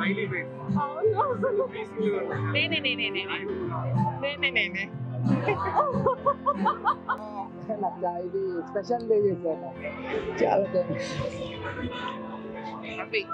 Smiley face అవును peaceful గా ఉంటుంది నేనే నేనే నేనే నేనే నేనే నాకు ఇది స్పెషల్ డే చేశాను చాలా థ్యాంక్స్ హ్యాపీ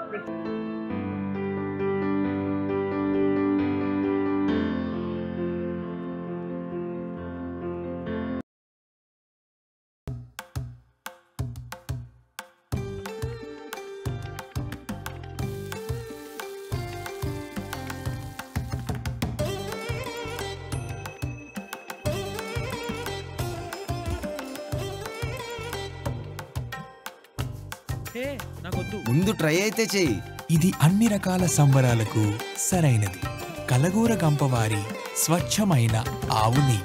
నాకొద్దు ముందు ట్రై అయితే చెయ్యి ఇది అన్ని రకాల సంబరాలకు సరైనది కలగూర గంపవారి స్వచ్ఛమైన ఆవు నెయ్యి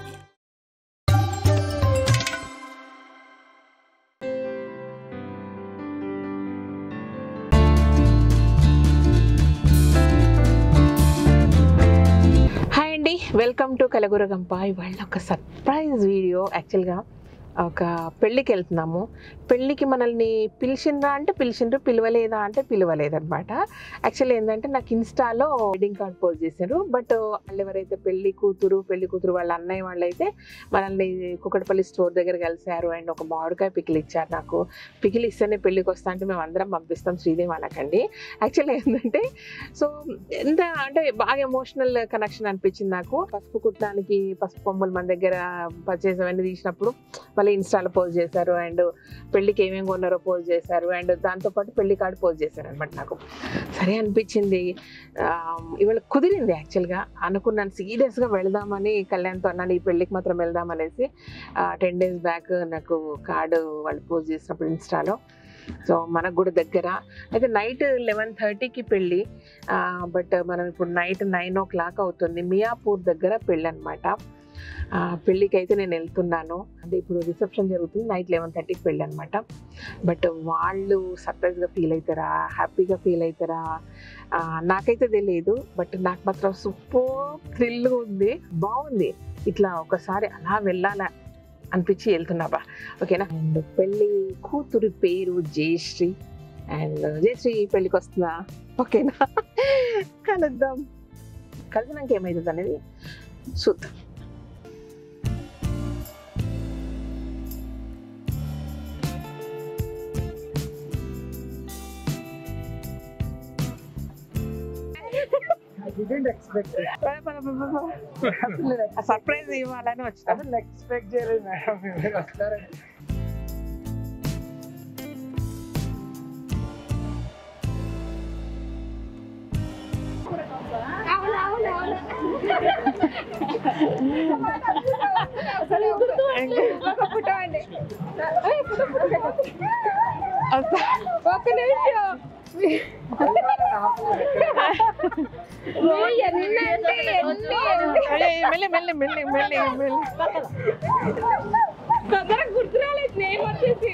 హాయ్ అండి వెల్కమ్ టు కలగూర గంప ఇవాళ ఒక సర్ప్రైజ్ వీడియో యాక్చువల్గా ఒక పెళ్ళికి వెళ్తున్నాము పెళ్ళికి మనల్ని పిలిచిండ్రా అంటే పిలిచిండ్రు పిలవలేదా అంటే పిలవలేదన్నమాట యాక్చువల్లీ ఏంటంటే నాకు ఇన్స్టాలో వెడ్డింగ్ కార్డ్ పోస్ట్ చేశారు బట్ వాళ్ళు ఎవరైతే పెళ్లి కూతురు పెళ్లి కూతురు వాళ్ళ అన్నయ్య వాళ్ళు అయితే మనల్ని కుక్కడపల్లి స్టోర్ దగ్గర కలిశారు అండ్ ఒక మామిడికాయ పికిల్ ఇచ్చారు నాకు పికిల్ ఇస్తేనే పెళ్ళికి వస్తా అంటే మేము అందరం పంపిస్తాం శ్రీదేవి వాళ్ళకండి యాక్చువల్లీ ఏంటంటే సో ఎంత అంటే బాగా ఎమోషనల్ కనెక్షన్ అనిపించింది నాకు పసుపు కుట్టడానికి పసుపు కొమ్ములు మన దగ్గర పర్చేస్ అవన్నీ తీసినప్పుడు మళ్ళీ ఇన్స్టాలో పోస్ట్ చేశారు అండ్ పెళ్ళికి ఏమేమి కొన్నారో పోస్ట్ చేశారు అండ్ దాంతోపాటు పెళ్లి కార్డు పోస్ట్ చేశారు అనమాట నాకు సరే అనిపించింది ఆ, ఇవాళ కుదిరింది యాక్చువల్గా అనుకున్నాను సీరియస్గా వెళదామని కళ్యాణ్తో అన్నాను ఈ పెళ్ళికి మాత్రం వెళ్దాం అనేసి టెన్ డేస్ బ్యాక్ నాకు కార్డు వాళ్ళు పోస్ట్ చేసినప్పుడు ఇన్స్టాలో సో మనకు కూడా దగ్గర అయితే నైట్ లెవెన్ థర్టీకి పెళ్ళి బట్ మనం ఇప్పుడు నైట్ నైన్ ఓ క్లాక్ అవుతుంది మియాపూర్ దగ్గర పెళ్ళి అనమాట పెళ్ళికి అయితే నేను వెళ్తున్నాను అంటే ఇప్పుడు రిసెప్షన్ జరుగుతుంది నైట్ లెవెన్ థర్టీకి పెళ్ళి అనమాట బట్ వాళ్ళు సర్ప్రైజ్గా ఫీల్ అవుతారా హ్యాపీగా ఫీల్ అవుతారా ఆ, నాకైతే తెలియదు బట్ నాకు మాత్రం సూపర్ థ్రిల్ ఉంది బాగుంది ఇట్లా ఒకసారి అలా వెళ్ళాలా అనిపించి వెళ్తున్నాబా ఓకేనా అండ్ పెళ్ళి కూతురి పేరు జయశ్రీ అండ్ జయశ్రీ పెళ్ళికి వస్తుందా ఓకేనా కలుద్దాం కలిసినాక ఏమవుతుంది అనేది చూద్దాం ఐ డిడెంట్ ఎక్స్పెక్ట్ సర్ప్రైజ్ ఇవ్వాలని వచ్చిన అసలు ఎక్స్పెక్ట్ చేయలేదు మేడం మీరు వస్తారని ఒక నిమిషం మెల్లి మెల్లి మెల్లి మెల్లి మెల్లి గుర్తురాలేదు నేను వచ్చేసి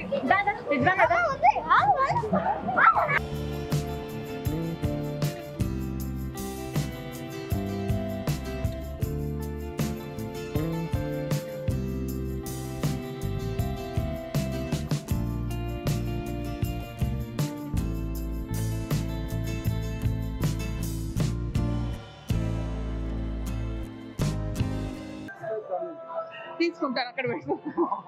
తీసుకుంటాను అక్కడ పెట్టు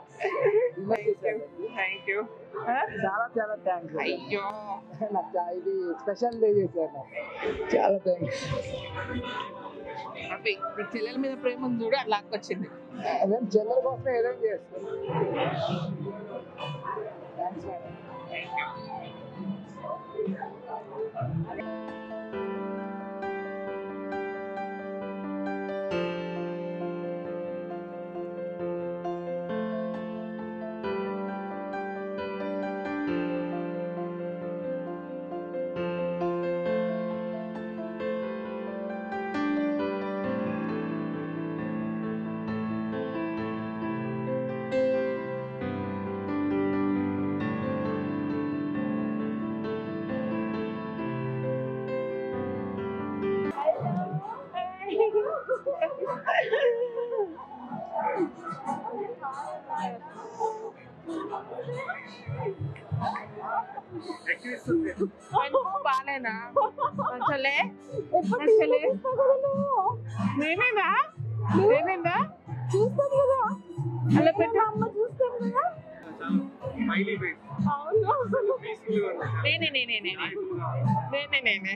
థ్యాంక్ యూ చాలా చాలా థ్యాంక్స్ అయ్యో నాకు చా- ఇది స్పెషల్ డే చేశాను చాలా థ్యాంక్స్ అవి ఇప్పుడు చెల్లెల మీద ప్రేమ ఉంది చూడు అట్లా వచ్చింది అదే చెల్లెల కోసం ఏదైనా చేస్తాను థ్యాంక్స్ మేడం ఎక్కిస్తుంది బాలేనా మంచలే మంచలే నేనేనా నేనేనా చూస్తాను కదా అలా పెట్టు అమ్మ చూస్తాను కదా నేనే నేనే నేనే నేనే నేనే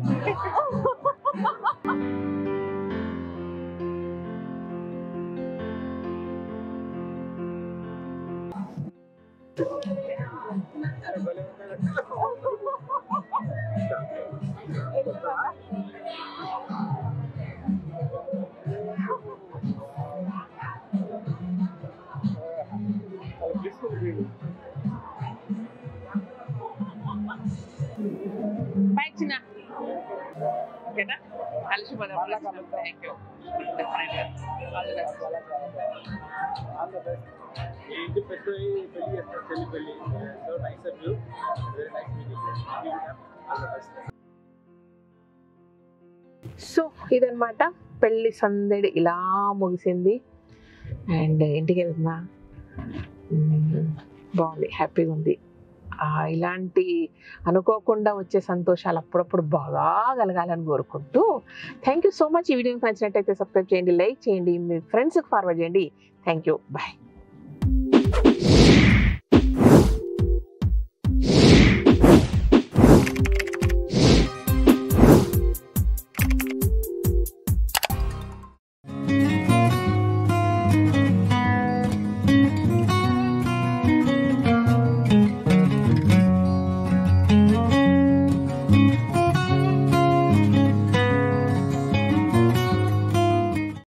బాయ్ చిన్న ఓకేనా కలిసిపోదాం థ్యాంక్ యూ ఏంటి పెద్ద పెళ్లి చేస్తారు చెల్లి పెళ్లి so nice of you very nice meeting all the best so ఇదన్నమాట పెళ్లి సందడి ఇలా ముగిసింది అండ్ ఇంటికి వెళ్తున్నా మ్మ్. బాగుంది హ్యాపీగా ఉంది ఆ, ఇలాంటి అనుకోకుండా వచ్చే సంతోషాలు అప్పుడప్పుడు బాగా కలగాలని కోరుకుంటూ థ్యాంక్ యూ సో మచ్ ఈ వీడియోకి నచ్చినట్టయితే సబ్స్క్రైబ్ చేయండి లైక్ చేయండి మీ ఫ్రెండ్స్కి ఫార్వర్డ్ చేయండి థ్యాంక్ యూ బాయ్